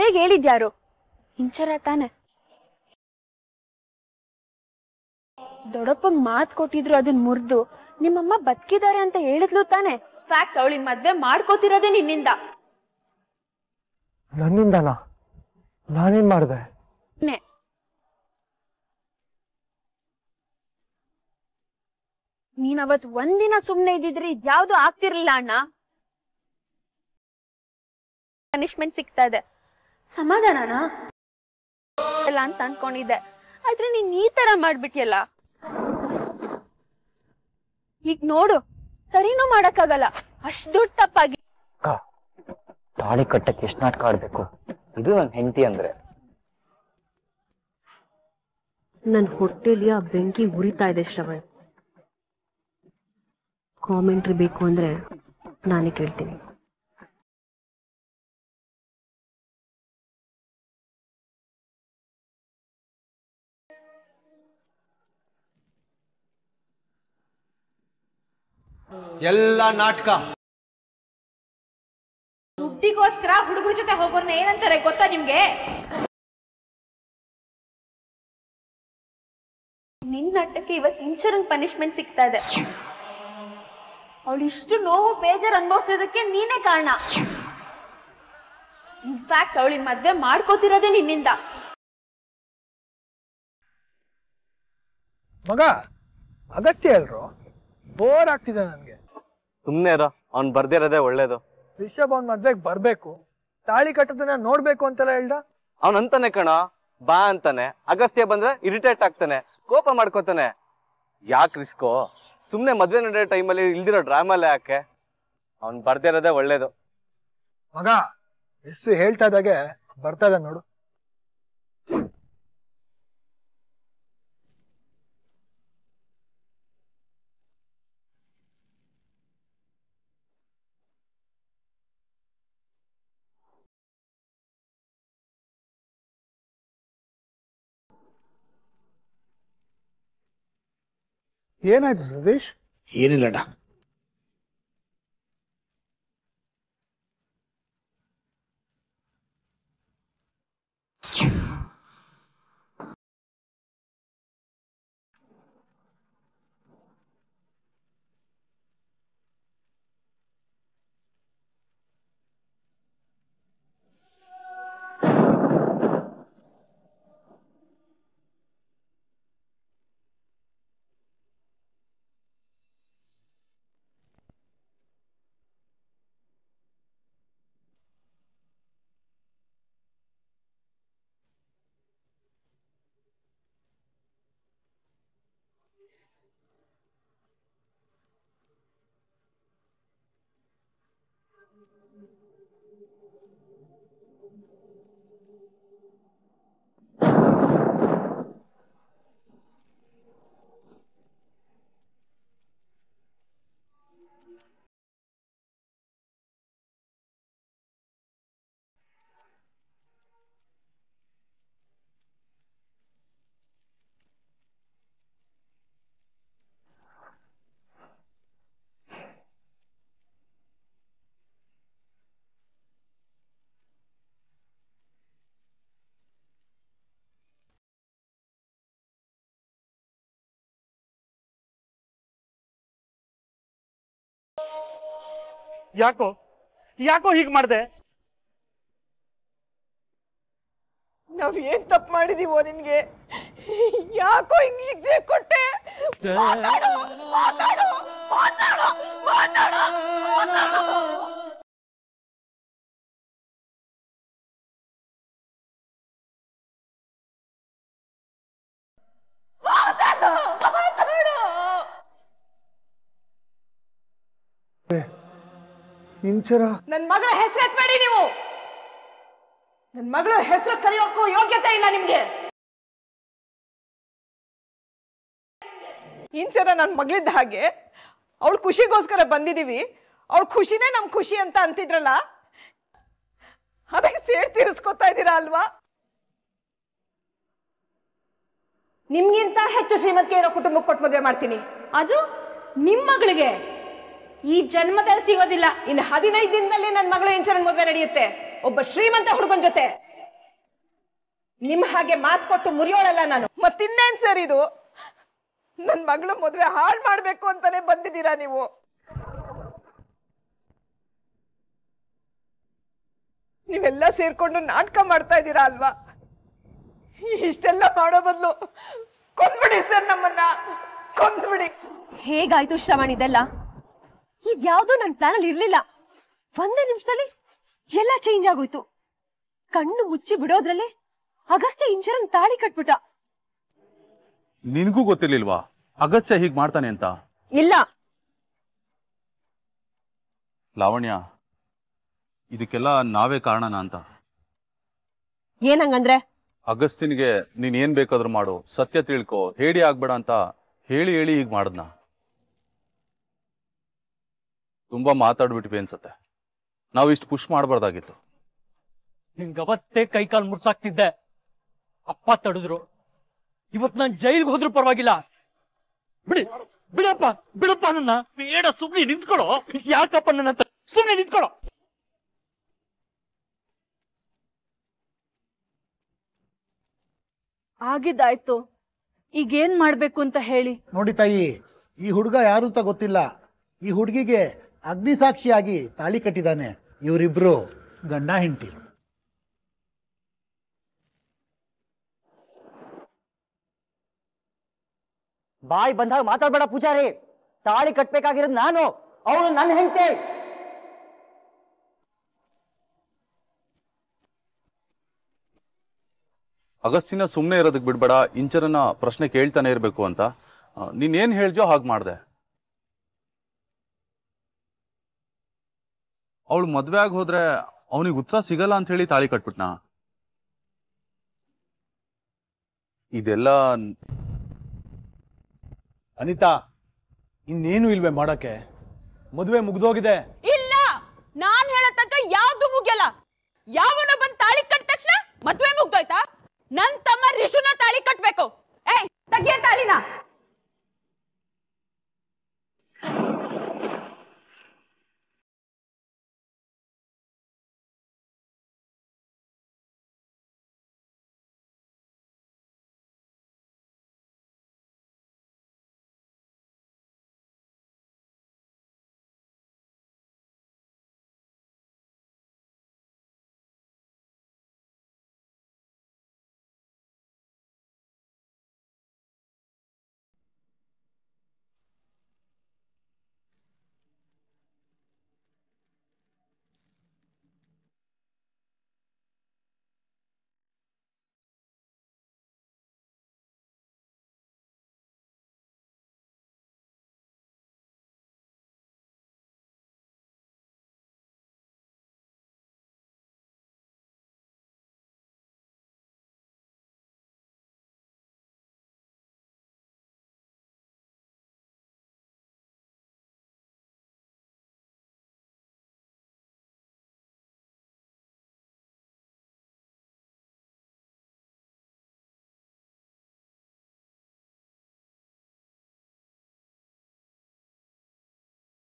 ಕಡೆಗೆ ಹೇಳಿದ್ಯಾರು ಇಂಚರ ತಾನೆ ದೊಡ್ಡಪ್ಪಂಗ್ ಮಾತ್ ಕೊಟ್ಟಿದ್ರು ಅದನ್ ಮುರ್ದು ನಿಮ್ಮಮ್ಮ ಬದುಕಿದ್ದಾರೆ ಅಂತ ಹೇಳಿದ್ಲು ತಾನೆ ಫ್ಯಾಕ್ಟ್ ಅವಳಿಗೆ ಮದ್ವೆ ಮಾಡ್ಕೋತಿರೋದೇ ನಿನ್ನಿಂದ ನನ್ನಿಂದನಾ ನಾನೇನ್ ಮಾಡಿದೆ ನೆ. ನೀನ್ ಅವತ್ ಒಂದಿನ ಸುಮ್ನೆ ಇದ್ದಿದ್ರೆ ಇದ್ಯಾವ್ದು ಆಗ್ತಿರ್ಲಿಲ್ಲ ಅಣ್ಣ ಪನಿಷ್ಮೆಂಟ್ ಸಿಗ್ತಾ ಇದೆ ಸಮಾಧಾನನಾ ಇಲ್ಲ ಅಂತ ಅನ್ಕೊಂಡಿದ್ದೆ ಆದ್ರೆ ನೀನ್ ಈ ತರ ಮಾಡ್ಬಿಟ್ಯಲ್ಲ ಈಗ ನೋಡು ಸರಿನೂ ಮಾಡಕ್ಕಾಗಲ್ಲ ಅಷ್ಟ್ ದೊಡ್ಡ ತಪ್ಪಾಗಿ ಅಕ್ಕ ತಾಳಿ ಕಟ್ಟಕ್ಕೆ ಎಷ್ಟು ನಾಟಕ ಆಡ್ಬೇಕು ಇದು ನನ್ ಹೆಂಡತಿ ಅಂದ್ರೆ ನನ್ನ ಹೊಟ್ಟೆಲಿ ಆ ಬೆಂಕಿ ಉರಿತಾ ಇದೆ ಶ್ರವಣ್ ಕಾಮೆಂಟ್ರಿ ಬೇಕು ಅಂದ್ರೆ ನಾನೇ ಕೇಳ್ತೀನಿ ಎಲ್ಲ ನಾಟಕ ದುಡ್ಡಿಗೋಸ್ಕರ ಹುಡುಗರ ಜೊತೆ ಹೋಗೋರ್ನ ಏನಂತಾರೆ ಗೊತ್ತಾ ನಿಮ್ಗೆ ನಿನ್ ನಟ್ಟಕ್ಕೆ ಇವತ್ ಇನ್ಶೂರೆನ್ಸ್ ಪನಿಷ್ಮೆಂಟ್ ಸಿಗ್ತಾ ಇದೆ ಅವಳು ಇಷ್ಟು ನೋವು ಬೇಜಾರ್ ಅನ್ಭವಿಸೋದಕ್ಕೆ ನೀನೇ ಕಾರಣ ಇನ್ಫ್ಯಾಕ್ಟ್ ಅವಳಿಗೆ ಮದ್ವೆ ಮಾಡ್ಕೋತಿರೋದೇ ನಿನ್ನಿಂದ ಮಗ ಅಗತ್ಯ ಎಲ್ರು ಬೋರ್ ಆಗ್ತಿದೆ ನನ್ಗೆ ಸುಮ್ನೆ ಇರೋ ಅವ್ನ್ ಬರ್ದಿರೋದೇ ಒಳ್ಳೇದು ರಿಷಬ್ ಅವ್ನ್ ಮದ್ವೆಗ್ ಬರ್ಬೇಕು ತಾಳಿ ಕಟ್ಟೋದನ್ನ ನೋಡ್ಬೇಕು ಅಂತೆಲ್ಲ ಹೇಳ್ದ ಅವ್ನ್ ಅಂತಾನೆ ಕಣ ಬಾ ಅಂತಾನೆ ಅಗಸ್ತ್ಯ ಬಂದ್ರೆ ಇರಿಟೇಟ್ ಆಗ್ತಾನೆ ಕೋಪ ಮಾಡ್ಕೋತಾನೆ ಯಾಕೆ ರಿಸ್ಕೋ ಸುಮ್ನೆ ಮದ್ವೆ ನಡೆಯೋ ಟೈಮಲ್ಲಿ ಇಲ್ದಿರೋ ಡ್ರಾಮಲ್ಲ ಯಾಕೆ ಅವ್ನ್ ಬರ್ದಿರೋದೇ ಒಳ್ಳೇದು ಮಗ ಎಷ್ಟು ಹೇಳ್ತಾ ಇದ್ದಾಗೆ ಬರ್ತಾ ಇದೆ ನೋಡು ಏನಾಯ್ತು ಸತೀಶ್ ಏನಿಲ್ಲಣ್ಣ ಯಾಕೋ ಯಾಕೋ ಹೀಗ್ ಮಾಡ್ದೆ ನಾವ್ ಏನ್ ತಪ್ಪು ಮಾಡಿದೀವೋ ನಿನ್ಗೆ ಯಾಕೋ ಹಿಂಗ್ ಶಿಕ್ಷೆ ಕೊಟ್ಟೆ ಮಾತಾಡು, ಮಾತಾಡು, ಮಾತಾಡು, ಮಾತಾಡು, ಮಾತಾಡು. ಮಾತಾಡು, ಮಾತಾಡು. ಇಂಚರ ನನ್ ಮಗಳ ಹೆಸರು ಎತ್ಬೇಡಿ ನೀವು ನನ್ ಮಗಳ ಹೆಸರು ಕರೆಯೋಕ್ಕೂ ಯೋಗ್ಯತೆ ಇಲ್ಲ ನಿಮ್ಗೆ ಇಂಚರ ನನ್ ಮಗಳಿದ್ದ ಹಾಗೆ ಅವಳ ಖುಷಿಗೋಸ್ಕರ ಬಂದಿದೀವಿ ಅವಳ ಖುಷಿನೇ ನಮ್ ಖುಷಿ ಅಂತ ಅಂತಿದ್ರಲ್ಲ ಅದಕ್ಕೆ ಸೇಡ್ ತೀರಿಸ್ಕೊತಾ ಇದ್ದೀರಾ ಅಲ್ವಾ ನಿಮ್ಗಿಂತ ಹೆಚ್ಚು ಶ್ರೀಮಂತಿಕೆ ಇರೋ ಕುಟುಂಬಕ್ಕೆ ಕೊಟ್ಟು ಮದುವೆ ಮಾಡ್ತೀನಿ ಅದು ನಿಮ್ ಮಗಳಿಗೆ ಈ ಜನ್ಮದಲ್ಲಿ ಸಿಗೋದಿಲ್ಲ ಇನ್ನು ಹದಿನೈದು ದಿನದಲ್ಲಿ ನನ್ನ ಮಗಳು ಇಂಚರನ್ ಮದುವೆ ನಡೆಯುತ್ತೆ ಒಬ್ಬ ಶ್ರೀಮಂತ ಹುಡುಗನ ಜೊತೆ ನಿಮ್ ಹಾಗೆ ಮಾತು ಕೊಟ್ಟು ಮುರಿಯೋಳಲ್ಲ ನಾನು ಮತ್ತಿನ್ನೇನ್ ಸರ್ ಇದು ನನ್ ಮಗಳು ಮದ್ವೆ ಹಾಳು ಮಾಡ್ಬೇಕು ಅಂತಾನೆ ಬಂದಿದ್ದೀರಾ ನೀವು ನೀವೆಲ್ಲ ಸೇರ್ಕೊಂಡು ನಾಟಕ ಮಾಡ್ತಾ ಇದ್ದೀರಾ ಅಲ್ವಾ ಇಷ್ಟೆಲ್ಲ ಮಾಡೋ ಬದಲು ಕೊಂದ್ಬಿಡಿ ಸರ್ ನಮ್ಮನ್ನ ಕೊಂದ್ಬಿಡಿ ಹೇಗಾಯ್ತು ಶ್ರವಣ್ ಇದೆಲ್ಲ ಇದ್ಯಾವುದೂ ನನ್ನ ಪ್ಲಾನಲ್ಲಿ ಇರ್ಲಿಲ್ಲ ಒಂದೇ ನಿಮಿಷದಲ್ಲಿ ಎಲ್ಲ ಚೇಂಜ್ ಆಗೋಯ್ತು ಕಣ್ಣು ಮುಚ್ಚಿ ಬಿಡೋದ್ರಲ್ಲಿ ಅಗಸ್ತ್ಯ ಇನ್ಶೂರೆನ್ಸ್ ತಾಳಿ ಕಟ್ಬಿಟ್ಟ ನಿನಗೂ ಗೊತ್ತಿರ್ಲಿಲ್ವಾ ಅಗತ್ಯ ಹೀಗ್ ಮಾಡ್ತಾನೆ ಅಂತ ಇಲ್ಲ ಲಾವಣ್ಯ ಇದಕ್ಕೆಲ್ಲ ನಾವೇ ಕಾರಣನ ಅಂತ ಏನಂಗಂದ್ರೆ ಅಗಸ್ತಿನ್ಗೆ ನೀನ್ ಏನ್ ಬೇಕಾದ್ರೂ ಮಾಡು ಸತ್ಯ ತಿಳ್ಕೊ ಹೇಳಿ ಆಗ್ಬೇಡ ಅಂತ ಹೇಳಿ ಹೇಳಿ ಹೀಗ್ ಮಾಡದ್ನ ತುಂಬಾ ಮಾತಾಡ್ಬಿಟ್ವಿ ಅನ್ಸತ್ತೆ ನಾವು ಇಷ್ಟು ಪುಷ್ ಮಾಡಬಾರ್ದಾಗಿತ್ತು ನಿನ್ಗವತ್ತೇ ಕೈ ಕಾಲು ಮುರ್ಸಾಕ್ತಿದ್ದೆ ಅಪ್ಪ ತಡೆದ್ರು ಇವತ್ ನಾನ್ ಜೈಲ್ಗೆ ಹೋದ್ರು ಪರವಾಗಿಲ್ಲ ಬಿಡಿ ಬಿಡಪ್ಪ ಬಿಡಪ್ಪ ನನ್ನ ಬೇಡ ಸುಮ್ನೆ ನಿಂತ್ಕೊಳೋ ಯಾಕಪ್ಪ ನನ್ನ ಹತ್ರ ಸುಮ್ನೆ ನಿಂತ್ಕೊಳೋ ಆಗಿದ್ದಾಯ್ತು ಈಗೇನ್ ಮಾಡ್ಬೇಕು ಅಂತ ಹೇಳಿ ನೋಡಿ ತಾಯಿ ಈ ಹುಡುಗ ಯಾರು ಅಂತ ಗೊತ್ತಿಲ್ಲ ಈ ಹುಡುಗಿಗೆ ಅಗ್ನಿಸಾಕ್ಷಿಯಾಗಿ ತಾಳಿ ಕಟ್ಟಿದ್ದಾನೆ ಇವರಿಬ್ರು ಗಂಡ ಹೆಂಡತಿ ಬಾಯಿ ಬಂದಾಗ ಮಾತಾಡ್ಬೇಡ ಪೂಜಾರಿ ತಾಳಿ ಕಟ್ಬೇಕಾಗಿರೋದು ನಾನು ಅವಳು ನನ್ನ ಹೆಂಡತಿ ಅಗಸ್ತಿನ ಸುಮ್ಮನೆ ಇರೋದಕ್ಕೆ ಬಿಡ್ಬೇಡ ಇಂಚರನ ಪ್ರಶ್ನೆ ಕೇಳ್ತಾನೆ ಇರಬೇಕು ಅಂತ ಆ, ನೀನ್ ಏನ್ ಹೇಳ್ಜೋ ಹಾಗೆ ಮಾಡ್ದೆ ಅವಳು ಮದ್ವೆ ಆಗಿ ಹೋದ್ರೆ ಅವನಿಗೆ ಉತ್ತರ ಸಿಗಲ್ಲ ಅಂತ ಹೇಳಿ ತಾಳಿ ಕಟ್ಬಿಟ್ನಾ ಇದೆಲ್ಲ ಅನಿತಾ ಇನ್ನೇನು ಇಲ್ವೇ ಮಾಡಕ್ಕೆ ಮದುವೆ ಮುಗ್ದೋಗಿದೆ ಇಲ್ಲ ನಾನ್ ಹೇಳೋ ತನಕ ಯಾವ್ದು ಮುಗಿಯಲ್ಲ ಯಾವನ ಬಂದ್ ತಾಳಿ ಕಟ್ಟ ತಕ್ಷಣ ಮದ್ವೆ ಮುಗ್ದೋಯ್ತಾ ನನ್ ತಮ್ಮ ರಿಷುನ ತಾಳಿ ಕಟ್ಬೇಕು ಏ ತೆಗಿಯ ತಾಳಿನ